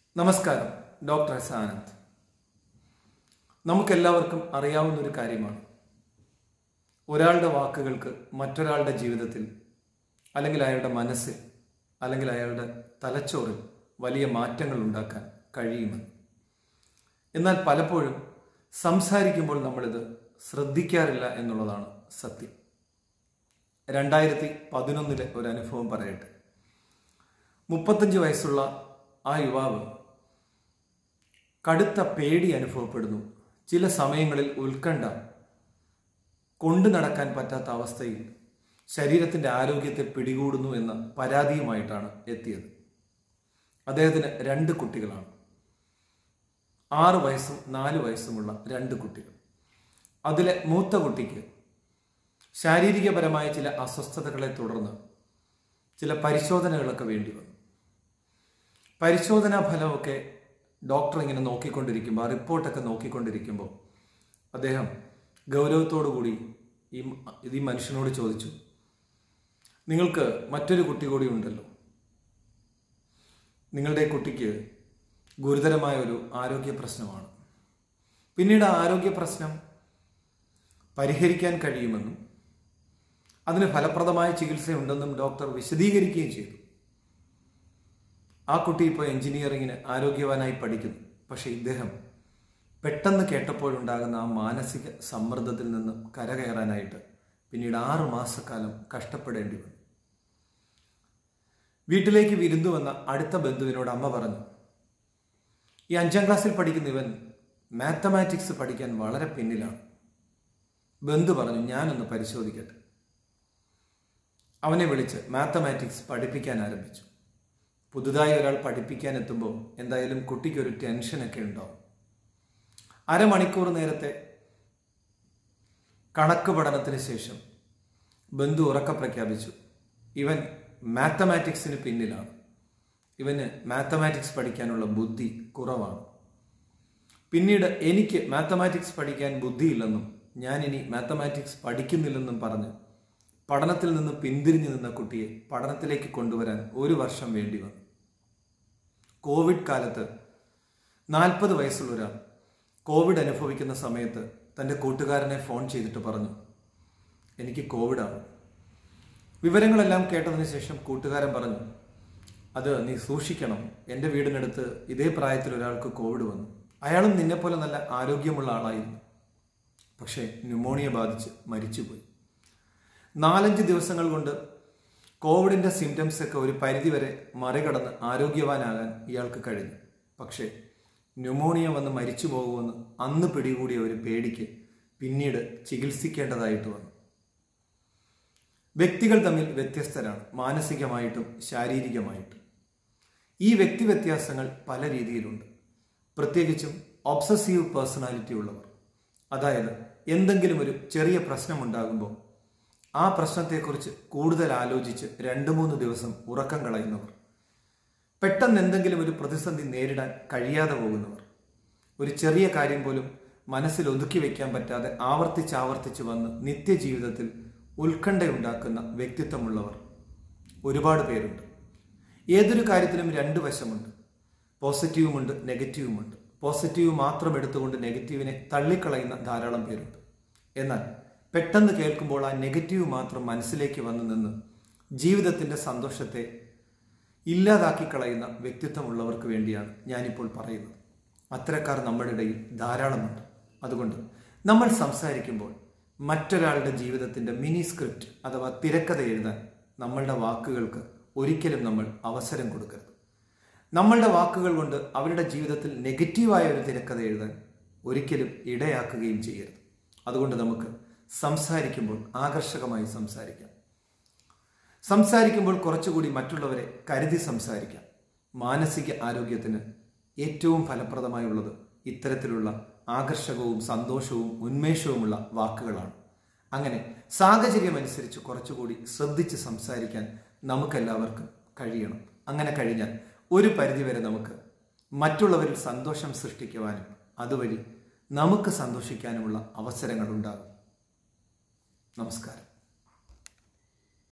നമസ്കാരം doctor S Anand നമുക്കെല്ലാവർക്കും അറിയാവുന്ന ഒരു കാര്യമാണ് ഒരാളുടെ വാക്കുകൾക്ക് മറ്റൊരാളുടെ ജീവിതത്തിൽ അല്ലെങ്കിൽ അയാളുടെ മനസ്സിൽ അല്ലെങ്കിൽ അയാളുടെ തലച്ചോറിൽ വലിയ മാറ്റങ്ങൾ ഉണ്ടാക്കാൻ കഴിയുമെന്ന് എന്നാൽ പലപ്പോഴും സംസാരിക്കുമ്പോൾ നമ്മളിത് ശ്രദ്ധിക്കാറില്ല എന്നുള്ളതാണ് സത്യം രണ്ടായിരത്തി പതിനൊന്നിലെ ഒരു അനുഭവം പറയട്ടെ മുപ്പത്തഞ്ച് വയസ്സുള്ള ആ യുവാവ് കടുത്ത പേടി അനുഭവപ്പെടുന്നു ചില സമയങ്ങളിൽ ഉത്കണ്ഠ കൊണ്ടു നടക്കാൻ പറ്റാത്ത അവസ്ഥയിൽ ശരീരത്തിന്റെ ആരോഗ്യത്തെ പിടികൂടുന്നു എന്ന പരാതിയുമായിട്ടാണ് എത്തിയത് അദ്ദേഹത്തിന് രണ്ട് കുട്ടികളാണ് ആറ് വയസ്സും നാല് വയസ്സുമുള്ള രണ്ട് കുട്ടികൾ അതിലെ മൂത്ത കുട്ടിക്ക് ശാരീരികപരമായ ചില അസ്വസ്ഥതകളെ തുടർന്ന് ചില പരിശോധനകളൊക്കെ വേണ്ടി വന്നു പരിശോധനാ ഫലമൊക്കെ ഡോക്ടർ ഇങ്ങനെ നോക്കിക്കൊണ്ടിരിക്കുമ്പോൾ ആ റിപ്പോർട്ടൊക്കെ നോക്കിക്കൊണ്ടിരിക്കുമ്പോൾ അദ്ദേഹം ഗൗരവത്തോടു കൂടി ഈ ഇത് ഈ മനുഷ്യനോട് ചോദിച്ചു നിങ്ങൾക്ക് മറ്റൊരു കുട്ടി കൂടി ഉണ്ടല്ലോ നിങ്ങളുടെ കുട്ടിക്ക് ഗുരുതരമായ ഒരു ആരോഗ്യ പ്രശ്നമാണ് പിന്നീട് ആ ആരോഗ്യ പ്രശ്നം പരിഹരിക്കാൻ കഴിയുമെന്നും അതിന് ഫലപ്രദമായ ചികിത്സയുണ്ടെന്നും ഡോക്ടർ വിശദീകരിക്കുകയും ചെയ്തു ആ കുട്ടി ഇപ്പോൾ എഞ്ചിനീയറിങ്ങിന് ആരോഗ്യവാനായി പഠിക്കുന്നു പക്ഷേ ഇദ്ദേഹം പെട്ടെന്ന് കേട്ടപ്പോഴുണ്ടാകുന്ന ആ മാനസിക സമ്മർദ്ദത്തിൽ നിന്നും കരകയറാനായിട്ട് പിന്നീട് ആറു മാസക്കാലം കഷ്ടപ്പെടേണ്ടി വന്നു വീട്ടിലേക്ക് വിരുന്നു വന്ന അടുത്ത ബന്ധുവിനോട് അമ്മ പറഞ്ഞു ഈ അഞ്ചാം ക്ലാസ്സിൽ പഠിക്കുന്ന ഇവൻ മാത്തമാറ്റിക്സ് പഠിക്കാൻ വളരെ പിന്നിലാണ് ബന്ധു പറഞ്ഞു ഞാനൊന്ന് പരിശോധിക്കട്ടെ അവനെ വിളിച്ച് മാത്തമാറ്റിക്സ് പഠിപ്പിക്കാൻ ആരംഭിച്ചു പുതുതായി ഒരാൾ പഠിപ്പിക്കാൻ എത്തുമ്പോൾ എന്തായാലും കുട്ടിക്കൊരു ടെൻഷനൊക്കെ ഉണ്ടാവും അരമണിക്കൂർ നേരത്തെ കണക്ക് പഠനത്തിന് ശേഷം ബന്ധു ഉറക്ക പ്രഖ്യാപിച്ചു ഇവൻ മാത്തമാറ്റിക്സിന് പിന്നിലാണ് ഇവന് മാത്തമാറ്റിക്സ് പഠിക്കാനുള്ള ബുദ്ധി കുറവാണ് പിന്നീട് എനിക്ക് മാത്തമാറ്റിക്സ് പഠിക്കാൻ ബുദ്ധിയില്ലെന്നും ഞാൻ ഇനി മാത്തമാറ്റിക്സ് പഠിക്കുന്നില്ലെന്നും പറഞ്ഞ് പഠനത്തിൽ നിന്ന് പിന്തിരിഞ്ഞു നിന്ന കുട്ടിയെ പഠനത്തിലേക്ക് കൊണ്ടുവരാൻ ഒരു വർഷം വേണ്ടി വന്നു കോവിഡ് കാലത്ത് നാൽപ്പത് വയസ്സുള്ള ഒരാൾ കോവിഡ് അനുഭവിക്കുന്ന സമയത്ത് തൻ്റെ കൂട്ടുകാരനെ ഫോൺ ചെയ്തിട്ട് പറഞ്ഞു എനിക്ക് കോവിഡാണ് വിവരങ്ങളെല്ലാം കേട്ടതിന് ശേഷം കൂട്ടുകാരൻ പറഞ്ഞു അത് നീ സൂക്ഷിക്കണം എൻ്റെ വീടിനടുത്ത് ഇതേ പ്രായത്തിൽ ഒരാൾക്ക് കോവിഡ് വന്നു അയാളും നിന്നെപ്പോലെ നല്ല ആരോഗ്യമുള്ള ആളായിരുന്നു പക്ഷേ ന്യൂമോണിയ ബാധിച്ച് മരിച്ചുപോയി നാലഞ്ച് ദിവസങ്ങൾ കൊണ്ട് കോവിഡിന്റെ സിംറ്റംസ് ഒക്കെ ഒരു പരിധിവരെ മറികടന്ന് ആരോഗ്യവാനാകാൻ ഇയാൾക്ക് കഴിഞ്ഞു പക്ഷേ ന്യൂമോണിയ വന്ന് മരിച്ചു പോകുമെന്ന് അന്ന് പിടികൂടിയ ഒരു പേടിക്ക് പിന്നീട് ചികിത്സിക്കേണ്ടതായിട്ട് വന്നു വ്യക്തികൾ തമ്മിൽ വ്യത്യസ്തരാണ് മാനസികമായിട്ടും ശാരീരികമായിട്ടും ഈ വ്യക്തി വ്യത്യാസങ്ങൾ പല രീതിയിലുണ്ട് പ്രത്യേകിച്ചും ഒബ്സസീവ് പേഴ്സണാലിറ്റി ഉള്ളവർ അതായത് എന്തെങ്കിലും ഒരു ചെറിയ പ്രശ്നമുണ്ടാകുമ്പോൾ ആ പ്രശ്നത്തെക്കുറിച്ച് കൂടുതൽ ആലോചിച്ച് രണ്ട് മൂന്ന് ദിവസം ഉറക്കം കളയുന്നവർ പെട്ടെന്ന് എന്തെങ്കിലും ഒരു പ്രതിസന്ധി നേരിടാൻ കഴിയാതെ പോകുന്നവർ ഒരു ചെറിയ കാര്യം പോലും മനസ്സിൽ ഒതുക്കി വെക്കാൻ പറ്റാതെ ആവർത്തിച്ച് ആവർത്തിച്ച് വന്ന് നിത്യജീവിതത്തിൽ ഉത്കണ്ഠയുണ്ടാക്കുന്ന വ്യക്തിത്വമുള്ളവർ ഒരുപാട് പേരുണ്ട് ഏതൊരു കാര്യത്തിലും രണ്ട് വശമുണ്ട് പോസിറ്റീവുമുണ്ട് നെഗറ്റീവുമുണ്ട് പോസിറ്റീവ് മാത്രം എടുത്തുകൊണ്ട് നെഗറ്റീവിനെ തള്ളിക്കളയുന്ന ധാരാളം പേരുണ്ട് എന്നാൽ പെട്ടെന്ന് കേൾക്കുമ്പോൾ ആ നെഗറ്റീവ് മാത്രം മനസ്സിലേക്ക് വന്നു നിന്ന് ജീവിതത്തിന്റെ സന്തോഷത്തെ ഇല്ലാതാക്കി കളയുന്ന വ്യക്തിത്വമുള്ളവർക്ക് വേണ്ടിയാണ് ഞാനിപ്പോൾ പറയുന്നത് അത്തരക്കാർ നമ്മുടെ ഇടയിൽ ധാരാളമുണ്ട് അതുകൊണ്ട് നമ്മൾ സംസാരിക്കുമ്പോൾ മറ്റൊരാളുടെ ജീവിതത്തിന്റെ മിനി സ്ക്രിപ്റ്റ് അഥവാ തിരക്കഥ എഴുതാൻ നമ്മളുടെ വാക്കുകൾക്ക് ഒരിക്കലും നമ്മൾ അവസരം കൊടുക്കരുത് നമ്മളുടെ വാക്കുകൾ കൊണ്ട് അവരുടെ ജീവിതത്തിൽ നെഗറ്റീവായ ഒരു തിരക്കഥ എഴുതാൻ ഒരിക്കലും ഇടയാക്കുകയും ചെയ്യരുത് അതുകൊണ്ട് നമുക്ക് സംസാരിക്കുമ്പോൾ ആകർഷകമായി സംസാരിക്കാം സംസാരിക്കുമ്പോൾ കുറച്ചുകൂടി മറ്റുള്ളവരെ കരുതി സംസാരിക്കാം മാനസിക ആരോഗ്യത്തിന് ഏറ്റവും ഫലപ്രദമായുള്ളത് ഇത്തരത്തിലുള്ള ആകർഷകവും സന്തോഷവും ഉന്മേഷവുമുള്ള വാക്കുകളാണ് അങ്ങനെ സാഹചര്യമനുസരിച്ച് കുറച്ചുകൂടി ശ്രദ്ധിച്ച് സംസാരിക്കാൻ നമുക്കെല്ലാവർക്കും കഴിയണം അങ്ങനെ കഴിഞ്ഞാൽ ഒരു പരിധിവരെ നമുക്ക് മറ്റുള്ളവരിൽ സന്തോഷം സൃഷ്ടിക്കുവാനും അതുവഴി നമുക്ക് സന്തോഷിക്കാനുമുള്ള അവസരങ്ങൾ ഉണ്ടാകും നമസ്കാരം